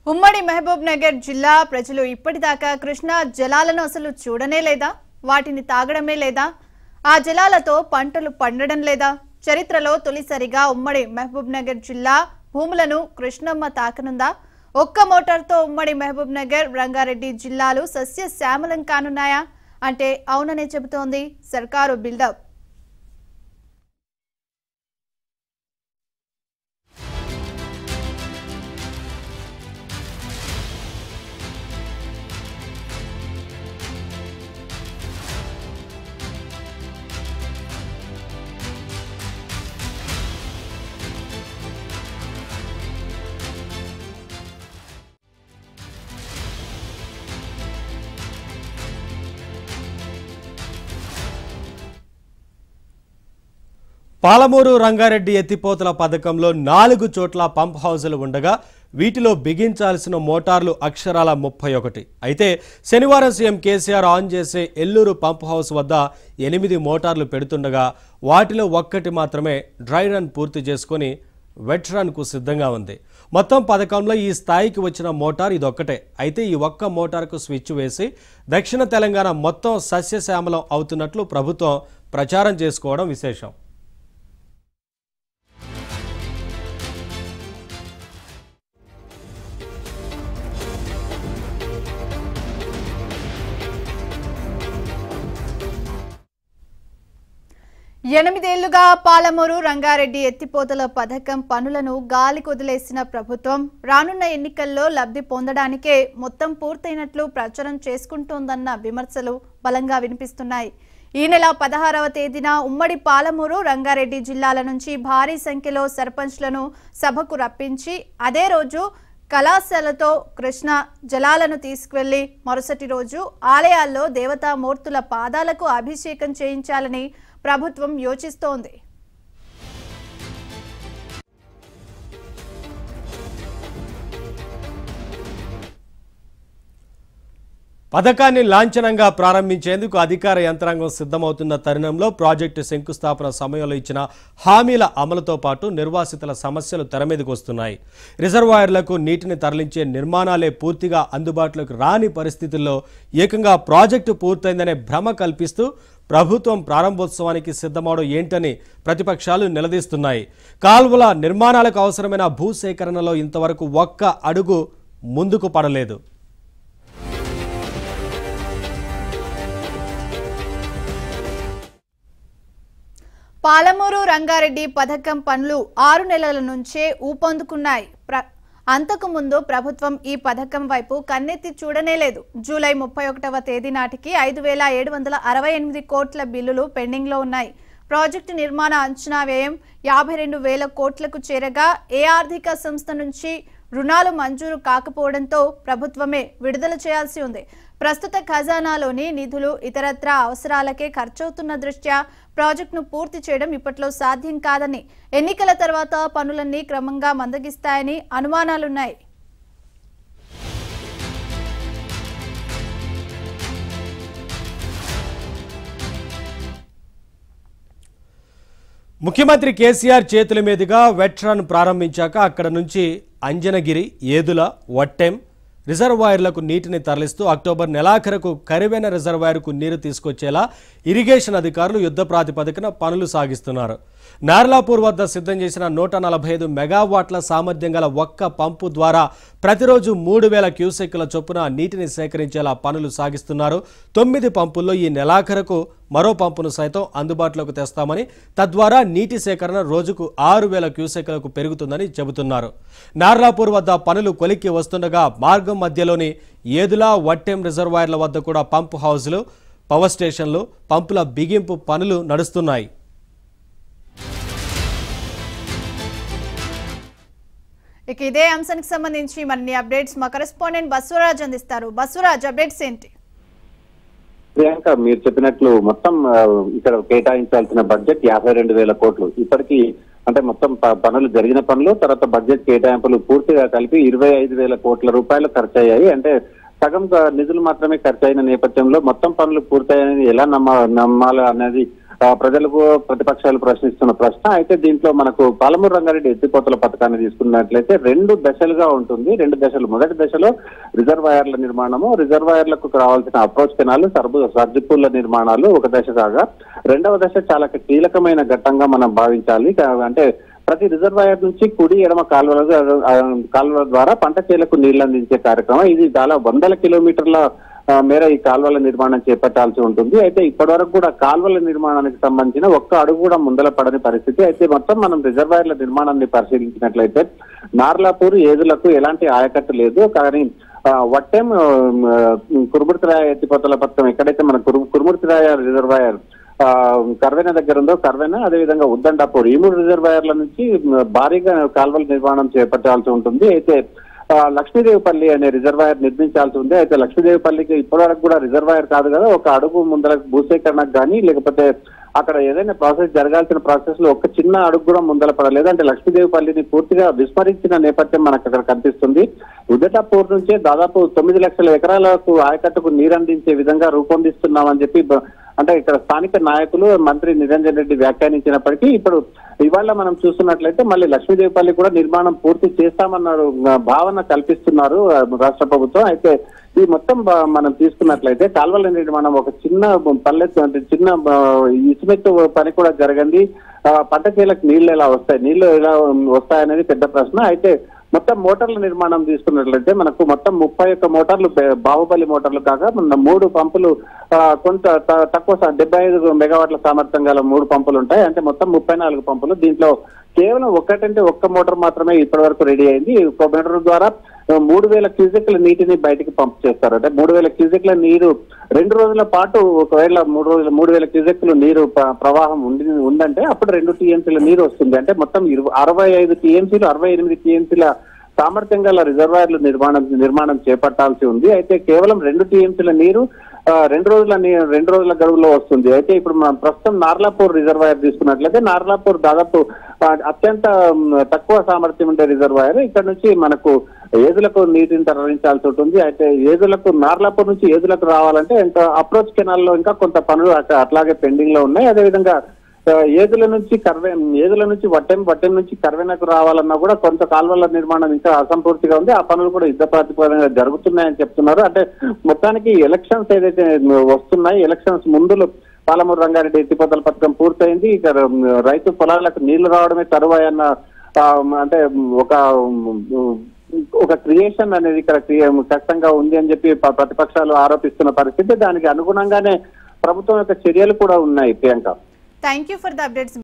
ఉమ్మడి మహబూబ్ నగర్ జిల్లా ప్రజలు ఇప్పటిదాకా కృష్ణా జలాలను అసలు చూడనే లేదా వాటిని తాగడమే లేదా ఆ జలాలతో పంటలు పండడం లేదా చరిత్రలో తొలిసారిగా ఉమ్మడి మహబూబ్ నగర్ జిల్లా భూములను కృష్ణమ్మ తాకనుందా ఒక్క మోటార్తో ఉమ్మడి మహబూబ్ నగర్ రంగారెడ్డి జిల్లాలు సస్య శ్యామలం కానున్నాయా అంటే అవుననే చెబుతోంది సర్కారు బిల్డప్ పాలమూరు రంగారెడ్డి ఎత్తిపోతల పథకంలో నాలుగు చోట్ల పంప్ హౌజులు ఉండగా వీటిలో బిగించాల్సిన మోటార్లు అక్షరాల ముప్పై ఒకటి అయితే శనివారం సీఎం కేసీఆర్ ఆన్ చేసే ఎల్లూరు పంప్ హౌస్ వద్ద ఎనిమిది మోటార్లు పెడుతుండగా వాటిలో ఒక్కటి మాత్రమే డ్రై రన్ పూర్తి చేసుకొని వెట్ రన్కు సిద్ధంగా ఉంది మొత్తం పథకంలో ఈ స్థాయికి వచ్చిన మోటార్ ఇదొక్కటే అయితే ఈ ఒక్క మోటార్కు స్విచ్ వేసి దక్షిణ తెలంగాణ మొత్తం సస్యశ్యామలం అవుతున్నట్లు ప్రభుత్వం ప్రచారం చేసుకోవడం విశేషం ఎనిమిదేళ్లుగా పాలమూరు రంగారెడ్డి ఎత్తిపోతల పథకం పనులను గాలి కొదిలేసిన ప్రభుత్వం రానున్న ఎన్నికల్లో లబ్ధి పొందడానికే మొత్తం పూర్తయినట్లు ప్రచారం చేసుకుంటోందన్న విమర్శలు బలంగా వినిపిస్తున్నాయి ఈ నెల పదహారవ తేదీన ఉమ్మడి పాలమూరు రంగారెడ్డి జిల్లాల నుంచి భారీ సంఖ్యలో సర్పంచ్లను సభకు రప్పించి అదే రోజు కళాశాలతో కృష్ణ జలాలను తీసుకువెళ్లి మరుసటి రోజు ఆలయాల్లో దేవతామూర్తుల పాదాలకు అభిషేకం చేయించాలని ప్రభుత్వం యోచిస్తోంది పథకాన్ని లాంఛనంగా ప్రారంభించేందుకు అధికార యంత్రాంగం సిద్ధమవుతున్న తరుణంలో ప్రాజెక్టు శంకుస్థాపన సమయంలో ఇచ్చిన హామీల అమలుతో పాటు నిర్వాసితుల సమస్యలు తెరమీదకు వస్తున్నాయి రిజర్వాయర్లకు నీటిని తరలించే నిర్మాణాలే పూర్తిగా అందుబాటులోకి రాని పరిస్థితుల్లో ఏకంగా ప్రాజెక్టు పూర్తయిందనే భ్రమ కల్పిస్తూ ప్రభుత్వం ప్రారంభోత్సవానికి సిద్ధమవడం ఏంటని ప్రతిపక్షాలు నిలదీస్తున్నాయి కాల్వల నిర్మాణాలకు అవసరమైన భూసేకరణలో ఇంతవరకు ఒక్క అడుగు ముందుకు పడలేదు పాలమూరు రంగారెడ్డి పథకం పనులు ఆరు నెలల నుంచే ఊపందుకున్నాయి ప్ర అంతకుముందు ప్రభుత్వం ఈ పథకం వైపు కన్నెత్తి చూడనే లేదు జూలై ముప్పై ఒకటవ తేదీ నాటికి ఐదు వేల ఏడు వందల అరవై ఎనిమిది కోట్ల బిల్లులు పెండింగ్లో ఉన్నాయి ప్రాజెక్టు నిర్మాణ అంచనా వ్యయం యాభై రెండు వేల కోట్లకు చేరగా ఏ ఆర్థిక సంస్థ నుంచి రుణాలు మంజూరు కాకపోవడంతో ప్రభుత్వమే విడుదల చేయాల్సి ఉంది ప్రస్తుత ఖజానాలోని నిధులు ఇతరత్రా అవసరాలకే ఖర్చవుతున్న దృష్ట్యా ప్రాజెక్టును పూర్తి చేయడం ఇప్పట్లో సాధ్యం కాదని ఎన్నికల తర్వాత పనులన్నీ క్రమంగా మందగిస్తాయని అనుమానాలున్నాయి ముఖ్యమంత్రి కేసీఆర్ చేతుల మీదుగా వెట్రాన్ ప్రారంభించాక అక్కడ నుంచి అంజనగిరి ఏదుల వట్టెం రిజర్వాయర్లకు నీటిని తరలిస్తూ అక్టోబర్ నెలాఖరకు కరివెన రిజర్వాయర్కు నీరు తీసుకొచ్చేలా ఇరిగేషన్ అధికారులు యుద్ధ ప్రాతిపదికన పనులు సాగిస్తున్నారు నార్లాపూర్ వద్ద సిద్ధం చేసిన నూట నలభై ఐదు మెగావాట్ల సామర్థ్యం గల ఒక్క పంపు ద్వారా ప్రతిరోజు మూడు వేల క్యూసెక్కుల చొప్పున నీటిని సేకరించేలా పనులు సాగిస్తున్నారు తొమ్మిది పంపుల్లో ఈ నెలాఖరకు మరో పంపును సైతం అందుబాటులోకి తెస్తామని తద్వారా నీటి సేకరణ రోజుకు ఆరు వేల క్యూసెక్లకు పెరుగుతుందని చెబుతున్నారు నార్లాపూర్ వద్ద పనులు కొలిక్కి వస్తుండగా మార్గం మధ్యలోని ఏదులా వట్టెం రిజర్వాయర్ల వద్ద కూడా పంపు హౌజులు పవర్ స్టేషన్లు పంపుల బిగింపు పనులు నడుస్తున్నాయి ఇక ఇదే అంశానికి సంబంధించి మరిన్ని అప్డేట్స్ మా కరెస్పాండెంట్ బస్వరాజ్ అందిస్తారు బస్వరాజ్ అప్డేట్స్ ఏంటి ప్రియాంక మీరు చెప్పినట్లు మొత్తం ఆ, ఇక్కడ కేటాయించాల్సిన బడ్జెట్ యాభై రెండు వేల కోట్లు ఇప్పటికీ అంటే మొత్తం ప- పనులు జరిగిన పనులు తర్వాత బడ్జెట్ కేటాయింపులు పూర్తిగా కలిపి ఇరవై ఐదు వేల కోట్ల రూపాయలు ఖర్చు అయ్యాయి అంటే సగం క- నిధులు మాత్రమే ఖర్చు అయిన నేపథ్యంలో మొత్తం పనులు పూర్తయ్యాయని ఎలా నమ్మ నమ్మాలి అనేది ఆ, ప్రజలకు ప్రతిపక్షాలు ప్రశ్నిస్తున్న ప్రశ్న అయితే దీంట్లో మనకు పాలమూరు రంగారెడ్డి ఎత్తిపోతల పథకాన్ని తీసుకున్నట్లయితే రెండు దశలుగా ఉంటుంది రెండు దశలు మొదటి దశలో రిజర్వాయర్ల నిర్మాణము రిజర్వాయర్లకు రావాల్సిన అప్రోచ్ కెనాలు సర్బు సర్జిపూల్ల నిర్మాణాలు ఒక దశ కాగా రెండవ దశ చాలా కీలకమైన ఘట్టంగా మనం భావించాలి కా- అంటే ప్రతి రిజర్వాయర్ నుంచి కుడి ఎడమ కాలువల ఆ, కాలువల ద్వారా పంట చేలకు నీళ్లు అందించే కార్యక్రమం ఇది దాదాపు వందల కిలోమీటర్ల ఆ, మేర ఈ కాల్వల నిర్మాణం చేపట్టాల్సి ఉంటుంది అయితే ఇప్పటి వరకు కూడా కాల్వల నిర్మాణానికి సంబంధించిన ఒక్క అడుగు కూడా ముందల పడని పరిస్థితి అయితే మొత్తం మనం రిజర్వాయర్ల నిర్మాణాన్ని పరిశీలించినట్లయితే నార్లాపూర్ ఏదులకు ఎలాంటి ఆయకట్టు లేదు కానీ ఆ, వట్టెం ఆ, కురుముర్తిరాయ ఎత్తిపోతల పథకం ఎక్కడైతే మన కురు కురుముర్తిరాయ రిజర్వాయర్ ఆ, కర్వెన దగ్గర ఉందో కర్వెన అదేవిధంగా ఉద్దండాపూర్ ఈ మూడు రిజర్వాయర్ల నుంచి మ, భారీగా కాల్వల నిర్మాణం చేపట్టాల్సి ఉంటుంది అయితే ఆ, లక్ష్మీదేవిపల్లి అనే రిజర్వాయర్ నిర్మించాల్సి ఉంది అయితే లక్ష్మీదేవిపల్లికి ఇప్పటివరకు కూడా రిజర్వాయర్ కాదు కదా ఒక అడుగు ముందర భూసేకరణకు కానీ లేకపోతే అక్కడ ఏదైనా ప్రాసెస్ జరగాల్సిన ప్రాసెస్ లో ఒక చిన్న అడుగు కూడా ముందర పడలేదు అంటే లక్ష్మీదేవిపల్లిని పూర్తిగా విస్మరించిన నేపథ్యం మనకు అక్కడ కనిపిస్తుంది ఉదటపూర్ నుంచే దాదాపు తొమ్మిది లక్షల ఎకరాలకు ఆయకట్టుకు నీరు అందించే విధంగా రూపొందిస్తున్నామని చెప్పి బ- అంటే ఇక్కడ స్థానిక నాయకులు మంత్రి నిరంజన్ రెడ్డి వ్యాఖ్యానించినప్పటికీ ఇప్పుడు ఇవాళ మనం చూస్తున్నట్లయితే మళ్ళీ లక్ష్మీదేవిపల్లి కూడా నిర్మాణం పూర్తి చేస్తామన్నారు ఆ, భావన కల్పిస్తున్నారు ఆ, రాష్ట్ర ప్రభుత్వం అయితే ఈ మొత్తం బ- మనం తీసుకున్నట్లయితే కాల్వల నిర్మాణం ఒక చిన్న పల్లె అంటే చిన్న ఆ, ఇసుమెత్తు పని కూడా జరగండి ఆ, పంట చేలకు నీళ్లు ఎలా వస్తాయి నీళ్లు ఎలా వస్తాయనేది పెద్ద ప్రశ్న అయితే మొత్తం మోటార్ల నిర్మాణం తీసుకున్నట్లయితే మనకు మొత్తం ముప్పై ఒక్క మోటార్లు బే- బాహుబలి మోటార్లు కాగా మన మూడు పంపులు ఆ, కొంత త- తక్కువ సా- డెబ్బై ఐదు మెగావాట్ల సామర్థ్యం గల మూడు పంపులు ఉంటాయి అంటే మొత్తం ముప్పై నాలుగు పంపులు దీంట్లో కేవలం ఒక్కటంటే ఒక్క మోటార్ మాత్రమే ఇప్పటి వరకు రెడీ అయింది ఒక మోటార్ ద్వారా ఆ, మూడు వేల క్యూసెక్ల నీటిని బయటికి పంప్ చేస్తారు అంటే మూడు వేల క్యూసెక్ల నీరు రెండు రోజుల పాటు ఒకవేళ మూడు రోజుల మూడు వేల క్యూసెక్లు నీరు ప్ర- ప్రవాహం ఉండి ఉందంటే అప్పుడు రెండు టీఎంసీల నీరు వస్తుంది అంటే మొత్తం ఇరవై అరవై ఐదు టీఎంసీలు అరవై ఎనిమిది టీఎంసీల సామర్థ్యం గల రిజర్వాయర్లు నిర్మాణం నిర్మాణం చేపట్టాల్సి ఉంది అయితే కేవలం రెండు టీఎంసీల నీరు ఆ, రెండు రోజుల నీ- రెండు రోజుల గడువులో వస్తుంది అయితే ఇప్పుడు మనం ప్రస్తుతం నార్లాపూర్ రిజర్వాయర్ తీసుకున్నట్లయితే నార్లాపూర్ దాదాపు ఆ, అత్యంత మ్, తక్కువ సామర్థ్యం ఉండే రిజర్వాయర్ ఇక్కడ నుంచి మనకు ఏదులకు నీటిని తరలించాల్సి ఉంటుంది అయితే ఏదులకు నార్లాపూర్ నుంచి ఏదులకు రావాలంటే ఇంకా అప్రోచ్ కెనాల్లో ఇంకా కొంత పనులు అట్లా- అట్లాగే పెండింగ్ లో ఉన్నాయి అదేవిధంగా ఆ, ఏదుల నుంచి కర్వే ఏదుల నుంచి వట్టెం వట్టెం నుంచి కర్వెనకు రావాలన్నా కూడా కొంత కాల్వల నిర్మాణం ఇంకా అసంపూర్తిగా ఉంది ఆ పనులు కూడా యుద్ధ ప్రాతిపదికన జరుగుతున్నాయని చెప్తున్నారు అంటే మొత్తానికి ఎలక్షన్స్ ఏదైతే వస్తున్నాయి ఎలక్షన్స్ ముందులు పాలమూరు రంగారెడ్డి ఎత్తిపోతల పథకం పూర్తయింది ఇక రైతు పొలాలకు నీళ్లు రావడమే తరువాయన్న ఆ, అంటే ఒక ఒక క్రియేషన్ అనేది ఇక్కడ క్రియ- ఖచ్చితంగా ఉంది అని చెప్పి ప- ప్రతిపక్షాలు ఆరోపిస్తున్న పరిస్థితి దానికి అనుగుణంగానే ప్రభుత్వం యొక్క చర్యలు కూడా ఉన్నాయి Priyanka thank you for the updates